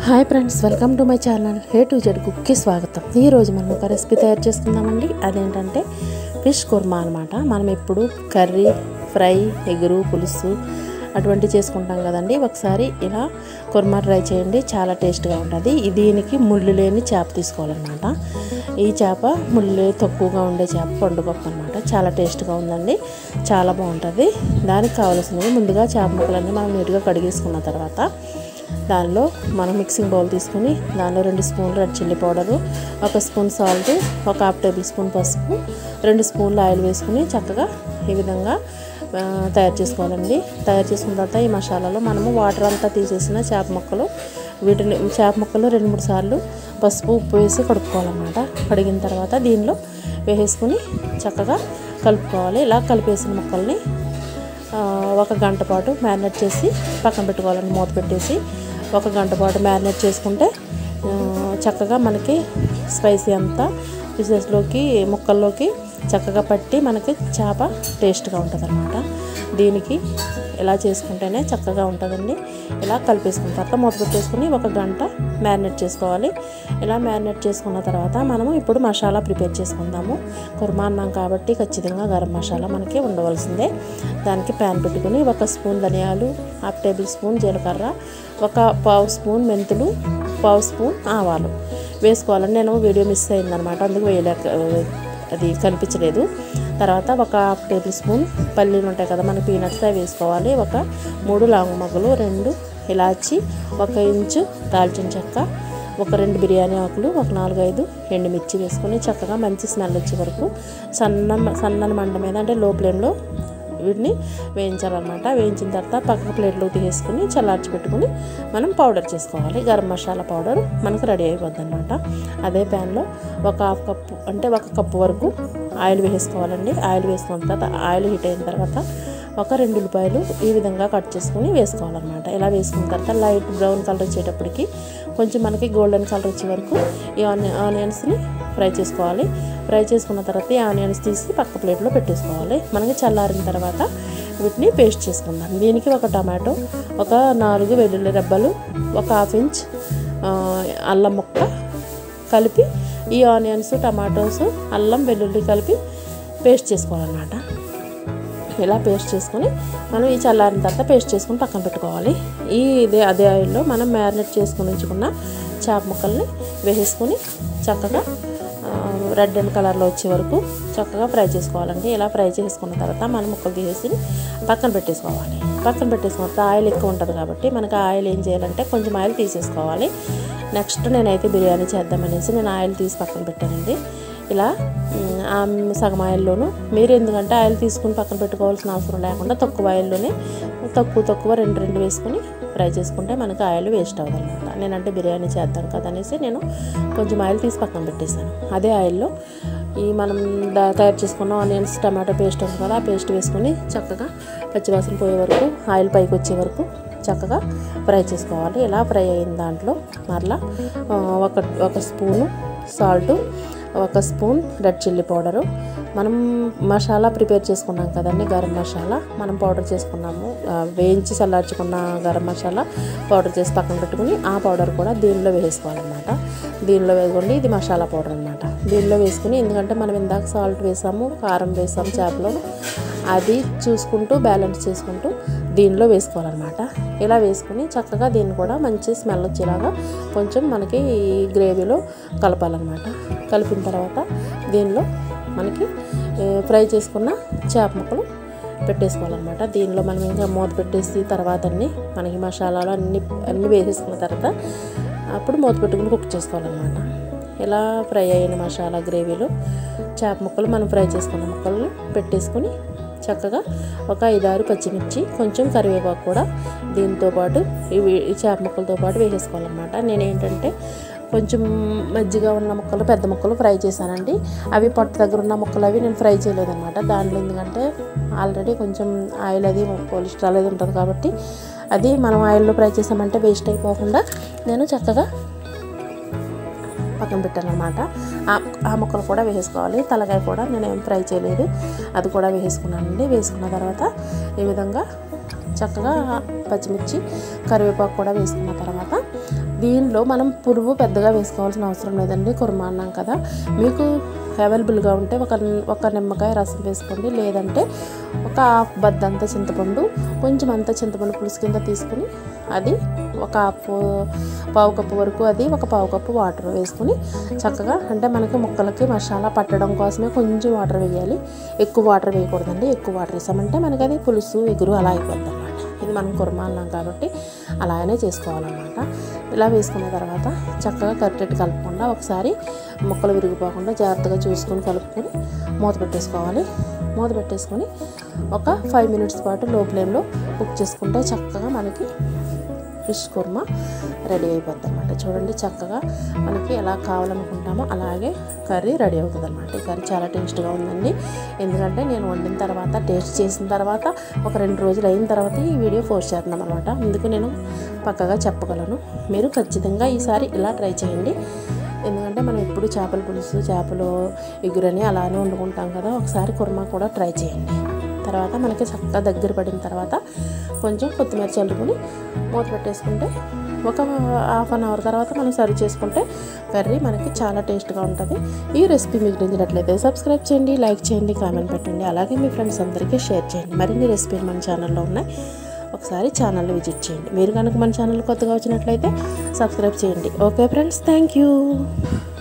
hi friends welcome to my channel A to Z కుక్కి స్వాగతం ఈరోజు మనం ఒక రెసిపీ తయారు చేసుకుందామండి అదేంటంటే ఫిష్ కుర్మా అనమాట మనం ఎప్పుడు కర్రీ ఫ్రై ఎగురు పులుసు అటువంటి చేసుకుంటాం కదండి ఒకసారి ఇలా కుర్మా ట్రై చేయండి చాలా టేస్ట్గా ఉంటుంది ఈ దీనికి ముళ్ళు లేని చేప తీసుకోవాలన్నమాట ఈ చేప ముళ్ళు తక్కువగా ఉండే చేప పండుగొప్ప అనమాట చాలా టేస్ట్గా ఉందండి చాలా బాగుంటుంది దానికి కావాల్సినవి ముందుగా చేప ముక్కలన్నీ మనం నీట్గా కడిగేసుకున్న తర్వాత దానిలో మనం మిక్సింగ్ బౌల్ తీసుకుని దానిలో రెండు స్పూన్లు రెడ్ చిల్లీ పౌడరు ఒక స్పూన్ సాల్ట్ ఒక హాఫ్ టేబుల్ స్పూన్ పసుపు రెండు స్పూన్లు ఆయిల్ వేసుకుని చక్కగా ఈ విధంగా ఆ, తయారు చేసుకోవాలండి తయారు చేసుకున్న తర్వాత ఈ మసాలాలో మనము వాటర్ అంతా తీసేసిన చేప ముక్కలు వీటిని చేప ముక్కలు రెండు మూడు సార్లు పసుపు ఉప్పు వేసి కడుక్కోవాలన్నమాట కడిగిన తర్వాత దీనిలో వేసేసుకుని చక్కగా కలుపుకోవాలి ఇలా కలిపేసిన ముక్కల్ని ఆ, ఒక గంట పాటు మ్యారినేట్ చేసి పక్కన పెట్టుకోవాలని మూత పెట్టేసి ఒక గంట పాటు మ్యారినేట్ చేసుకుంటే ఆ, చక్కగా మనకి స్పైసీ అంతా పీసెస్లోకి ముక్కల్లోకి చక్కగా పట్టి మనకి చేప టేస్ట్గా ఉంటుంది అనమాట దీనికి ఇలా చేసుకుంటేనే చక్కగా ఉంటుందండి ఇలా కలిపేసుకున్న తర్వాత మూత పెట్టేసుకుని ఒక గంట మ్యారినేట్ చేసుకోవాలి ఇలా మ్యారినేట్ చేసుకున్న తర్వాత మనము ఇప్పుడు మసాలా ప్రిపేర్ చేసుకుందాము కుర్మా అన్నాం కాబట్టి ఖచ్చితంగా గరం మసాలా మనకి ఉండవలసిందే దానికి ప్యాన్ పెట్టుకుని ఒక స్పూన్ ధనియాలు హాఫ్ టేబుల్ స్పూన్ జీలకర్ర ఒక పావు స్పూన్ మెంతులు పావు స్పూన్ ఆవాలు వేసుకోవాలని నేను వీడియో మిస్ అయిందనమాట అందుకు వేయలేక అది కనిపించలేదు తర్వాత ఒక హాఫ్ టేబుల్ స్పూన్ పల్లీలు ఉంటాయి కదా మన పీనట్స్ అవి వేసుకోవాలి ఒక మూడు లాంగ్ మొగ్గలు రెండు ఇలాచి ఒక ఇంచు దాల్చిన చెక్క ఒక రెండు బిర్యానీ ఆకులు ఒక నాలుగైదు ఎండుమిర్చి వేసుకొని చక్కగా మంచి స్మెల్ వచ్చే వరకు సన్న సన్నని మంట మీద అంటే లో ఫ్లేమ్లో వీటిని వేయించాలన్నమాట వేయించిన తర్వాత పక్క ప్లేట్లో తీసేసుకుని చల్లార్చి పెట్టుకుని మనం పౌడర్ చేసుకోవాలి గరం మసాలా పౌడర్ మనకు రెడీ అయిపోద్ది అనమాట అదే ప్యాన్లో ఒక హాఫ్ కప్పు అంటే ఒక కప్పు వరకు ఆయిల్ వేసుకోవాలండి ఆయిల్ వేసుకున్న తర్వాత ఆయిల్ హీట్ అయిన తర్వాత ఒక రెండు ఉల్లిపాయలు ఈ విధంగా కట్ చేసుకుని వేసుకోవాలన్నమాట ఇలా వేసుకున్న తర్వాత లైట్ బ్రౌన్ కలర్ వచ్చేటప్పటికి కొంచెం మనకి గోల్డెన్ కలర్ వచ్చే వరకు ఈ ఆనియన్ ఆనియన్స్ని ఫ్రై చేసుకోవాలి ఫ్రై చేసుకున్న తర్వాత ఈ ఆనియన్స్ తీసి పక్క ప్లేట్లో పెట్టేసుకోవాలి మనకి చల్లారిన తర్వాత వీటిని పేస్ట్ చేసుకుందాం దీనికి ఒక టమాటో ఒక నాలుగు వెల్లుల్లి రెబ్బలు ఒక హాఫ్ ఇంచ్ ఆ, అల్లం ముక్క కలిపి ఈ ఆనియన్స్ టమాటోస్ అల్లం వెల్లుల్లి కలిపి పేస్ట్ చేసుకోవాలన్నమాట ఇలా పేస్ట్ చేసుకొని మనం ఈ చల్లారిన తర్వాత పేస్ట్ చేసుకొని పక్కన పెట్టుకోవాలి ఈ ఇదే అదే ఆయిల్లో మనం మ్యారినేట్ చేసుకొని ఉంచుకున్న చేప ముక్కల్ని వేసేసుకొని చక్కగా ఆ, రెడ్ అండ్ కలర్లో వచ్చే వరకు చక్కగా ఫ్రై చేసుకోవాలండి ఇలా ఫ్రై చేసుకున్న తర్వాత మనం ముక్కలు తీసేసి పక్కన పెట్టేసుకోవాలి పక్కన పెట్టేసుకున్న తర్వాత ఆయిల్ ఎక్కువ ఉంటుంది కాబట్టి మనకి ఆయిల్ ఏం చేయాలంటే కొంచెం ఆయిల్ తీసేసుకోవాలి నెక్స్ట్ నేనైతే బిర్యానీ చేద్దామనేసి నేను ఆయిల్ తీసి పక్కన పెట్టానండి ఇలా మ్, ఆ సగం ఆయిల్లోను మీరు ఎందుకంటే ఆయిల్ తీసుకుని పక్కన పెట్టుకోవాల్సిన అవసరం లేకుండా తక్కువ ఆయిల్లోనే తక్కువ తక్కువ రెండు రెండు వేసుకుని ఫ్రై చేసుకుంటే మనకి ఆయిల్ వేస్ట్ అవ్వదు అనమాట నేనంటే బిర్యానీ చేద్దాం కదా అనేసి నేను కొంచెం ఆయిల్ తీసి పక్కన పెట్టేశాను అదే ఆయిల్లో ఈ మనం దా- తయారు చేసుకున్న ఆనియన్స్ టమాటో పేస్ట్ ఉంది కదా ఆ పేస్ట్ వేసుకొని చక్కగా పచ్చివాసన పోయే వరకు ఆయిల్ పైకి వచ్చే వరకు చక్కగా ఫ్రై చేసుకోవాలి ఇలా ఫ్రై అయిన దాంట్లో మరలా ఆ, ఒక ఒక స్పూను సాల్టు ఒక స్పూన్ రెడ్ చిల్లీ పౌడరు మనం మసాలా ప్రిపేర్ చేసుకున్నాం కదండి గరం మసాలా మనం పౌడర్ చేసుకున్నాము ఆ, వేయించి చల్లార్చుకున్న గరం మసాలా పౌడర్ చేసి పక్కన పెట్టుకుని ఆ పౌడర్ కూడా దీనిలో వేసుకోవాలన్నమాట దీనిలో వేసుకోండి ఇది మసాలా పౌడర్ అనమాట దీనిలో వేసుకుని ఎందుకంటే మనం ఇందాక సాల్ట్ వేసాము కారం వేసాము చేపలో అది చూసుకుంటూ బ్యాలెన్స్ చేసుకుంటూ దీనిలో వేసుకోవాలన్నమాట ఇలా వేసుకుని చక్కగా దీన్ని కూడా మంచి స్మెల్ వచ్చేలాగా కొంచెం మనకి ఈ గ్రేవీలో కలపాలన్నమాట కలిపిన తర్వాత దీనిలో మనకి ఏ, ఫ్రై చేసుకున్న చేప ముక్కలు పెట్టేసుకోవాలన్నమాట దీనిలో మనం ఇంకా మూత పెట్టేసి తర్వాత అన్ని మనకి మసాలాలు అన్ని అన్నీ వేసేసుకున్న తర్వాత అప్పుడు మూత పెట్టుకుని కుక్ చేసుకోవాలన్నమాట ఇలా ఫ్రై అయిన మసాలా గ్రేవీలో చేప ముక్కలు మనం ఫ్రై చేసుకున్న ముక్కలను పెట్టేసుకుని చక్కగా ఒక ఐదారు పచ్చిమిర్చి కొంచెం కరివేపాకు కూడా దీంతో పాటు ఇవి ఈ చేప ముక్కలతో పాటు వేసేసుకోవాలన్నమాట నేను ఏంటంటే కొంచెం మజ్జిగ ఉన్న ముక్కలు పెద్ద ముక్కలు ఫ్రై చేశానండి అవి పొట్ట దగ్గర ఉన్న ముక్కలు అవి నేను ఫ్రై చేయలేదన్నమాట దాంట్లో ఎందుకంటే ఆల్రెడీ కొంచెం ఆయిల్ అది కొలెస్ట్రాల్ అది ఉంటుంది కాబట్టి అది మనం ఆయిల్లో ఫ్రై చేసామంటే వేస్ట్ అయిపోకుండా నేను చక్కగా పక్కన పెట్టాను అనమాట ఆ ముక్కలు కూడా వేసుకోవాలి తలకాయ కూడా నేను ఏం ఫ్రై చేయలేదు అది కూడా వేసుకున్నానండి వేసుకున్న తర్వాత ఈ విధంగా చక్కగా పచ్చిమిర్చి కరివేపాకు కూడా వేసుకున్న తర్వాత దీనిలో మనం పురుగు పెద్దగా వేసుకోవాల్సిన అవసరం లేదండి కుర్మా అన్నాం కదా మీకు అవైలబుల్గా ఉంటే ఒక ఒక నిమ్మకాయ రసం వేసుకోండి లేదంటే ఒక హాఫ్ బద్దంత చింతపండు కొంచెం అంత చింతపండు పులుసు కింద తీసుకుని అది ఒక హాఫ్ పావు కప్పు వరకు అది ఒక పావు కప్పు వాటర్ వేసుకుని చక్కగా అంటే మనకి ముక్కలకి మసాలా పట్టడం కోసమే కొంచెం వాటర్ వేయాలి ఎక్కువ వాటర్ వేయకూడదండి ఎక్కువ వాటర్ వేసామంటే మనకి అది పులుసు ఎగురు అలా అయిపోద్ది అనమాట ఇది మనం కుర్మా అన్నాం కాబట్టి అలాగనే చేసుకోవాలన్నమాట ఇలా వేసుకున్న తర్వాత చక్కగా కరెక్ట్ కలుపుకుండా ఒకసారి ముక్కలు విరిగిపోకుండా జాగ్రత్తగా చూసుకొని కలుపుకొని మూత పెట్టేసుకోవాలి మూత పెట్టేసుకొని ఒక ఫైవ్ మినిట్స్ పాటు లో ఫ్లేమ్లో కుక్ చేసుకుంటే చక్కగా మనకి ఫిష్ కుర్మా రెడీ అయిపోద్ది అనమాట చూడండి చక్కగా మనకి ఎలా కావాలనుకుంటామో అలాగే కర్రీ రెడీ అవుతుంది అనమాట ఈ కర్రీ చాలా టేస్ట్గా ఉందండి ఎందుకంటే నేను వండిన తర్వాత టేస్ట్ చేసిన తర్వాత ఒక రెండు రోజులు అయిన తర్వాత ఈ వీడియో పోస్ట్ చేస్తున్నాం అనమాట అందుకు నేను పక్కగా చెప్పగలను మీరు ఖచ్చితంగా ఈసారి ఇలా ట్రై చేయండి ఎందుకంటే మనం ఎప్పుడు చేపల పులుసు చేపలు ఎగురని అలానే వండుకుంటాం కదా ఒకసారి కుర్మా కూడా ట్రై చేయండి తర్వాత మనకి చక్కగా దగ్గర పడిన తర్వాత కొంచెం కొత్తిమీర చల్లుకొని మూత పెట్టేసుకుంటే ఒక హాఫ్ అన్ అవర్ తర్వాత మనం సర్వ్ చేసుకుంటే కర్రీ మనకి చాలా టేస్ట్గా ఉంటుంది ఈ రెసిపీ మీకు నచ్చినట్లయితే సబ్స్క్రైబ్ చేయండి లైక్ చేయండి కామెంట్ పెట్టండి అలాగే మీ ఫ్రెండ్స్ అందరికీ షేర్ చేయండి మరిన్ని రెసిపీలు మన ఛానల్లో ఉన్నాయి ఒకసారి ఛానల్ విజిట్ చేయండి మీరు కనుక మన ఛానల్ కొత్తగా వచ్చినట్లయితే సబ్స్క్రైబ్ చేయండి ఓకే ఫ్రెండ్స్ థ్యాంక్ యూ